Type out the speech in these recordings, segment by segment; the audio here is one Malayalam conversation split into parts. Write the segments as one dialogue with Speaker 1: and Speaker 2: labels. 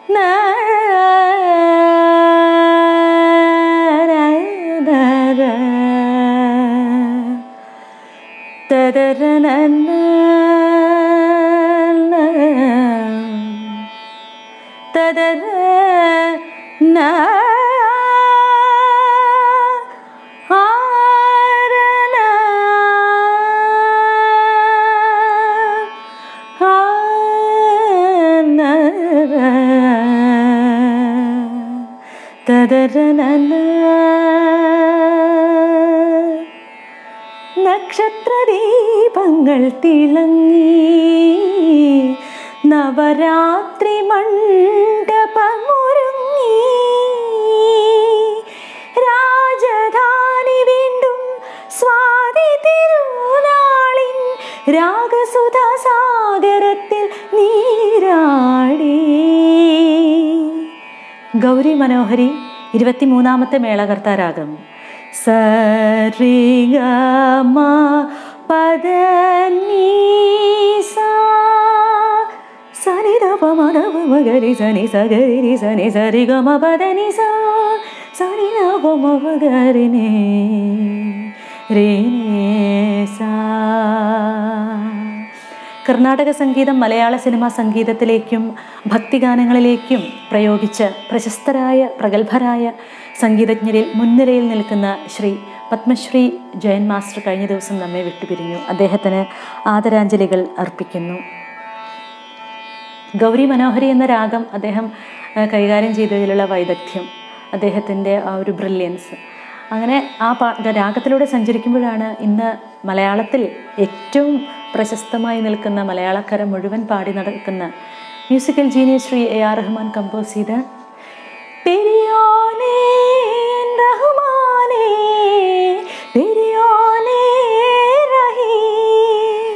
Speaker 1: തദര നക്ഷത്രദീപങ്ങൾ തിളങ്ങി നവരാത്രി മണ്ഡപമൊരുങ്ങി രാജധാനി വീണ്ടും സ്വാതി തിരുനാളിൻ രാഗസുധാ സാഗരത്തിൽ നീരാടി ഗൗരി മനോഹരി ഇരുപത്തിമൂന്നാമത്തെ മേളകർത്താരാഗം സരിഗമ പദനീസ സനി മഗരി സനി സഗരി സനി സരി ഗമ പദനി സ സനി മഗരിനെ രേ സാ കർണാടക സംഗീതം മലയാള സിനിമാ സംഗീതത്തിലേക്കും ഭക്തിഗാനങ്ങളിലേക്കും പ്രയോഗിച്ച് പ്രശസ്തരായ പ്രഗത്ഭരായ സംഗീതജ്ഞരിൽ മുൻനിരയിൽ നിൽക്കുന്ന ശ്രീ പത്മശ്രീ ജയൻ മാസ്റ്റർ കഴിഞ്ഞ ദിവസം നമ്മെ വിട്ടുപിരിഞ്ഞു അദ്ദേഹത്തിന് ആദരാഞ്ജലികൾ അർപ്പിക്കുന്നു ഗൗരി മനോഹരി എന്ന രാഗം അദ്ദേഹം ആ, കൈകാര്യം ചെയ്തതിലുള്ള വൈദഗ്ധ്യം അദ്ദേഹത്തിൻ്റെ ആ ഒരു ബ്രില്യൻസ് അങ്ങനെ ആ പാ രാഗത്തിലൂടെ സഞ്ചരിക്കുമ്പോഴാണ് ഇന്ന് മലയാളത്തിൽ ഏറ്റവും പ്രശസ്തമായി നിൽക്കുന്ന മലയാളക്കര മുഴുവൻ പാടി നടക്കുന്ന musical genius Shri A R Rahman compose ചെയ്ത പെരിയോനേ റഹ്മാനേ പെരിയോനേ റഹീം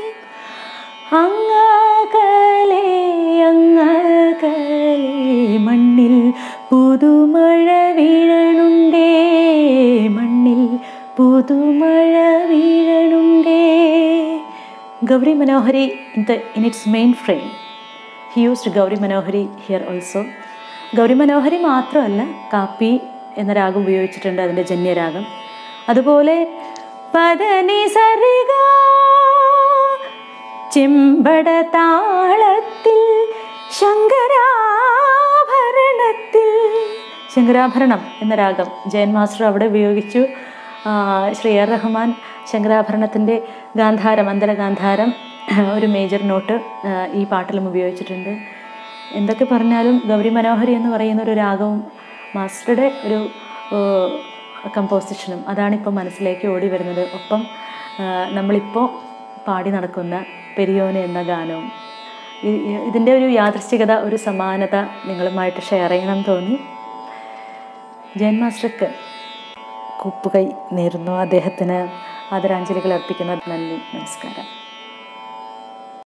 Speaker 1: അങ്ങകലെ അങ്ങകലെ മണ്ണിൽ പുതുമഴ വീഴണുണ്ടേ മണ്ണിൽ പുതുമഴ വീഴണുണ്ടേ Gauri Manohari in the in it's main frame he used Gauri Manohari here also Gauri Manohari മാത്രമല്ല കാപ്പി എന്ന രാഗം ഉപയോഗിച്ചിട്ടുണ്ട് അതിൻ്റെ ജന്യരാഗം അതുപോലെ പദനി സരിഗ ചെമ്പട താളത്തിൽ ശങ്കരാഭരണത്തിൽ ശങ്കരാഭരണം എന്ന രാഗം ജയൻ മാസ്റ്റർ അവിടെ ഉപയോഗിച്ചു ആ, ശ്രീ ആർ റഹ്മാൻ ശങ്കരാഭരണത്തിൻ്റെ ഗാന്ധാരം അന്തരഗാന്ധാരം ഒരു മേജർ നോട്ട് ആ, ഈ പാട്ടിലും ഉപയോഗിച്ചിട്ടുണ്ട് എന്തൊക്കെ പറഞ്ഞാലും ഗൗരി മനോഹരി എന്ന് പറയുന്ന ഒരു രാഗവും മാസ്റ്ററുടെ ഒരു കമ്പോസിഷനും അതാണിപ്പോൾ മനസ്സിലേക്ക് ഓടി വരുന്നത് ഒപ്പം ആ, നമ്മളിപ്പോൾ പാടി നടക്കുന്ന പെരിയോന് എന്ന ഗാനവും ഇ- ഇ- ഇതിൻ്റെ ഒരു യാദൃശ്ചികത ഒരു സമാനത നിങ്ങളുമായിട്ട് ഷെയർ ചെയ്യണം തോന്നി ജയൻ മാസ്റ്റർക്ക് കൂപ്പുകൈ നേരുന്നു അദ്ദേഹത്തിന് ആദരാഞ്ജലികൾ അർപ്പിക്കുന്നു നന്ദി നമസ്കാരം